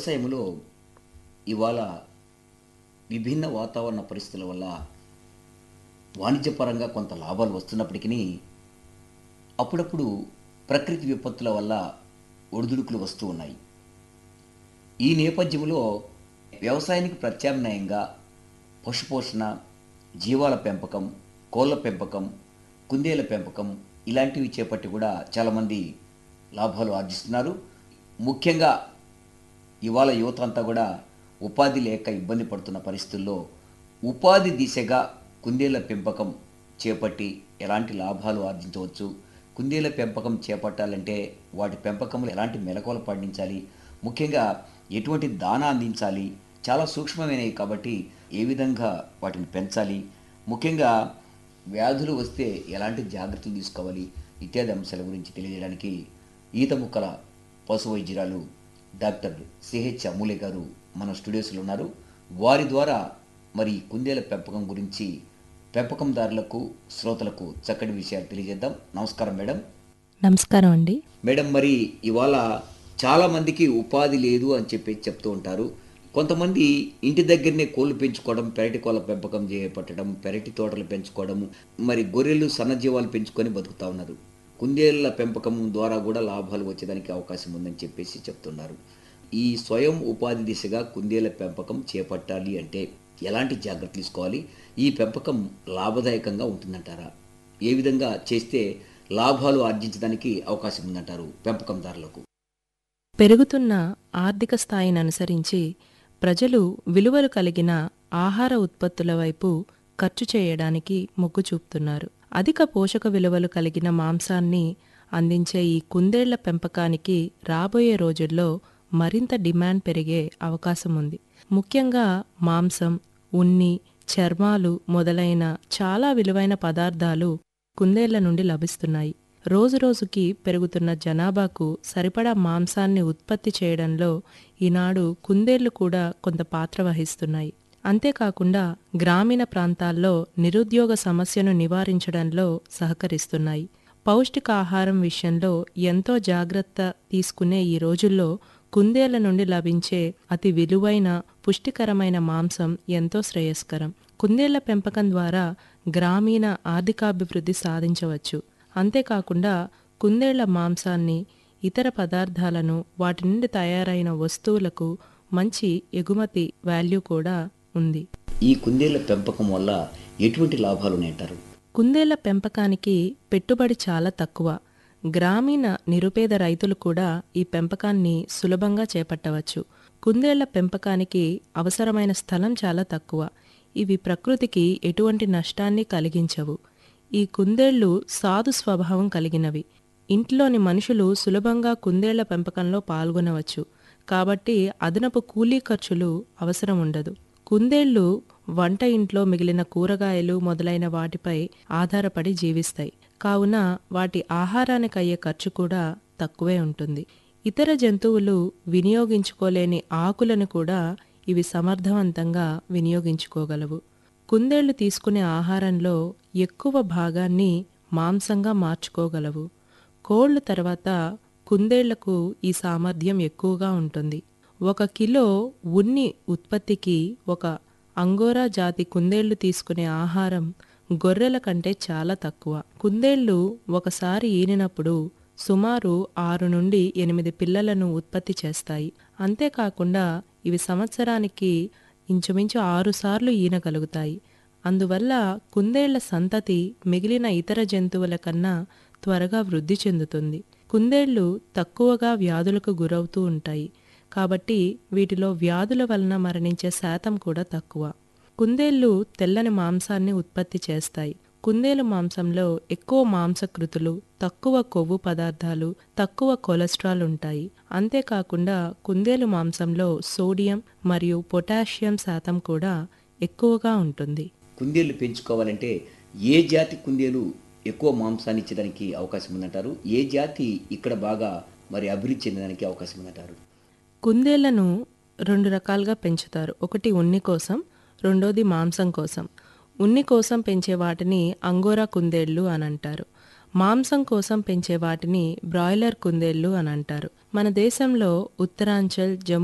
వ్యవసాయంలో ఇవాళ విభిన్న వాతావరణ పరిస్థితుల వల్ల వాణిజ్యపరంగా కొంత లాభాలు వస్తున్నప్పటికీ అప్పుడప్పుడు ప్రకృతి విపత్తుల వల్ల ఒడిదుడుకులు వస్తూ ఉన్నాయి ఈ నేపథ్యంలో వ్యవసాయానికి ప్రత్యామ్నాయంగా పశుపోషణ జీవాల పెంపకం కోళ్ళ పెంపకం కుందేల పెంపకం ఇలాంటివి చేపట్టి కూడా చాలామంది లాభాలు ఆర్జిస్తున్నారు ముఖ్యంగా ఇవాళ యువత అంతా కూడా ఉపాధి లేక ఇబ్బంది పడుతున్న పరిస్థితుల్లో ఉపాధి దిశగా కుందేళ్ల పెంపకం చేపట్టి ఎలాంటి లాభాలు ఆర్జించవచ్చు కుందేళ్ల పెంపకం చేపట్టాలంటే వాటి పెంపకంలో ఎలాంటి మెలకువలు పాటించాలి ముఖ్యంగా ఎటువంటి దానా అందించాలి చాలా సూక్ష్మమైనవి కాబట్టి ఏ విధంగా వాటిని పెంచాలి ముఖ్యంగా వ్యాధులు వస్తే ఎలాంటి జాగ్రత్తలు తీసుకోవాలి ఇత్యాది అంశాల గురించి తెలియజేయడానికి ఈత ముక్కల పశు వైద్యురాలు డాక్టర్ సిహెచ్ అమూలే గారు మన స్టూడియోస్లో ఉన్నారు వారి ద్వారా మరి కుందేల పెంపకం గురించి పెంపకందారులకు శ్రోతలకు చక్కటి విషయాలు తెలియజేద్దాం నమస్కారం మేడం నమస్కారం అండి మేడం మరి ఇవాళ చాలామందికి ఉపాధి లేదు అని చెప్పి చెప్తూ ఉంటారు కొంతమంది ఇంటి దగ్గరనే కోళ్ళు పెంచుకోవడం పెరటి కోళ్ళ పెంపకం చేపట్టడం పెరటి తోటలు పెంచుకోవడం మరి గొర్రెలు సన్నజీవాలు పెంచుకొని బతుకుతా ఉన్నారు కుందేళ్ల పెంపకం ద్వారా కూడా లాభాలు వచ్చేదానికి అవకాశం ఉందని చెప్పేసి చెప్తున్నారు ఈ స్వయం ఉపాధి దిశగా కుందేళ్ల పెంపకం చేపట్టాలి అంటే ఎలాంటి జాగ్రత్తలు తీసుకోవాలి ఈ పెంపకం లాభదాయకంగా ఉంటుందంటారా ఏ విధంగా చేస్తే లాభాలు ఆర్జించడానికి అవకాశం ఉందంటారు పెంపకందారులకు పెరుగుతున్న ఆర్థిక స్థాయిని అనుసరించి ప్రజలు విలువలు కలిగిన ఆహార ఉత్పత్తుల వైపు ఖర్చు చేయడానికి మొగ్గు చూపుతున్నారు అధిక పోషక విలువలు కలిగిన మాంసాన్ని అందించే ఈ కుందేళ్ల పెంపకానికి రాబోయే రోజుల్లో మరింత డిమాండ్ పెరిగే అవకాశం ఉంది ముఖ్యంగా మాంసం ఉన్ని చర్మాలు మొదలైన చాలా విలువైన పదార్థాలు కుందేళ్ల నుండి లభిస్తున్నాయి రోజురోజుకి పెరుగుతున్న జనాభాకు సరిపడా మాంసాన్ని ఉత్పత్తి చేయడంలో ఈనాడు కుందేళ్లు కూడా కొంత పాత్ర వహిస్తున్నాయి అంతేకాకుండా గ్రామీణ ప్రాంతాల్లో నిరుద్యోగ సమస్యను నివారించడంలో సహకరిస్తున్నాయి పౌష్టికాహారం విషయంలో ఎంతో జాగ్రత్త తీసుకునే ఈ రోజుల్లో కుందేళ్ల నుండి లభించే అతి విలువైన పుష్టికరమైన మాంసం ఎంతో శ్రేయస్కరం కుందేళ్ల పెంపకం ద్వారా గ్రామీణ ఆర్థికాభివృద్ధి సాధించవచ్చు అంతేకాకుండా కుందేళ్ల మాంసాన్ని ఇతర పదార్థాలను వాటి నుండి తయారైన వస్తువులకు మంచి ఎగుమతి వాల్యూ కూడా ఉంది ఈ కుందేళ్ల పెంపకం వల్ల ఎటువంటి లాభాలు ఉన్నాయంటారు కుందేళ్ల పెంపకానికి పెట్టుబడి చాలా తక్కువ గ్రామీణ నిరుపేద రైతులు కూడా ఈ పెంపకాన్ని సులభంగా చేపట్టవచ్చు కుందేళ్ల పెంపకానికి అవసరమైన స్థలం చాలా తక్కువ ఇవి ప్రకృతికి ఎటువంటి నష్టాన్ని కలిగించవు ఈ కుందేళ్లు సాధు స్వభావం కలిగినవి ఇంట్లోని మనుషులు సులభంగా కుందేళ్ల పెంపకంలో పాల్గొనవచ్చు కాబట్టి అదనపు కూలీ ఖర్చులు అవసరం ఉండదు కుందేళ్లు వంట ఇంట్లో మిగిలిన కూరగాయలు మొదలైన వాటిపై ఆధారపడి జీవిస్తాయి కావున వాటి ఆహారానికి అయ్యే ఖర్చు కూడా తక్కువే ఉంటుంది ఇతర జంతువులు వినియోగించుకోలేని ఆకులను కూడా ఇవి సమర్థవంతంగా వినియోగించుకోగలవు కుందేళ్లు తీసుకునే ఆహారంలో ఎక్కువ భాగాన్ని మాంసంగా మార్చుకోగలవు కోళ్లు తర్వాత కుందేళ్లకు ఈ సామర్థ్యం ఎక్కువగా ఉంటుంది ఒక కిలో ఉన్ని ఉత్పత్తికి ఒక అంగోరా జాతి కుందేళ్లు తీసుకునే ఆహారం గొర్రెల కంటే చాలా తక్కువ కుందేళ్లు ఒకసారి ఈనినప్పుడు సుమారు ఆరు నుండి ఎనిమిది పిల్లలను ఉత్పత్తి చేస్తాయి అంతేకాకుండా ఇవి సంవత్సరానికి ఇంచుమించు ఆరుసార్లు ఈనగలుగుతాయి అందువల్ల కుందేళ్ల సంతతి మిగిలిన ఇతర జంతువుల కన్నా త్వరగా వృద్ధి చెందుతుంది కుందేళ్లు తక్కువగా వ్యాధులకు గురవుతూ ఉంటాయి కాబట్టి వీటిలో వ్యాధుల వలన మరణించే శాతం కూడా తక్కువ కుందేళ్లు తెల్లని మాంసాన్ని ఉత్పత్తి చేస్తాయి కుందేలు మాంసంలో ఎక్కువ మాంసకృతులు తక్కువ కొవ్వు పదార్థాలు తక్కువ కొలెస్ట్రాల్ ఉంటాయి అంతేకాకుండా కుందేలు మాంసంలో సోడియం మరియు పొటాషియం శాతం కూడా ఎక్కువగా ఉంటుంది కుందేళ్లు పెంచుకోవాలంటే ఏ జాతి కుందేలు ఎక్కువ మాంసాన్ని ఇచ్చేదానికి అవకాశం ఉందంటారు ఏ జాతి ఇక్కడ బాగా మరి అభివృద్ధి చెందడానికి అవకాశం ఉందంటారు కుందేళ్లను రెండు రకాలుగా పెంచుతారు ఒకటి ఉన్ని కోసం రెండోది మాంసం కోసం ఉన్ని కోసం పెంచే వాటిని అంగోరా కుందేళ్లు అని అంటారు మాంసం కోసం పెంచే వాటిని బ్రాయిలర్ కుందేళ్లు అని అంటారు మన దేశంలో ఉత్తరాంచల్ జమ్మూ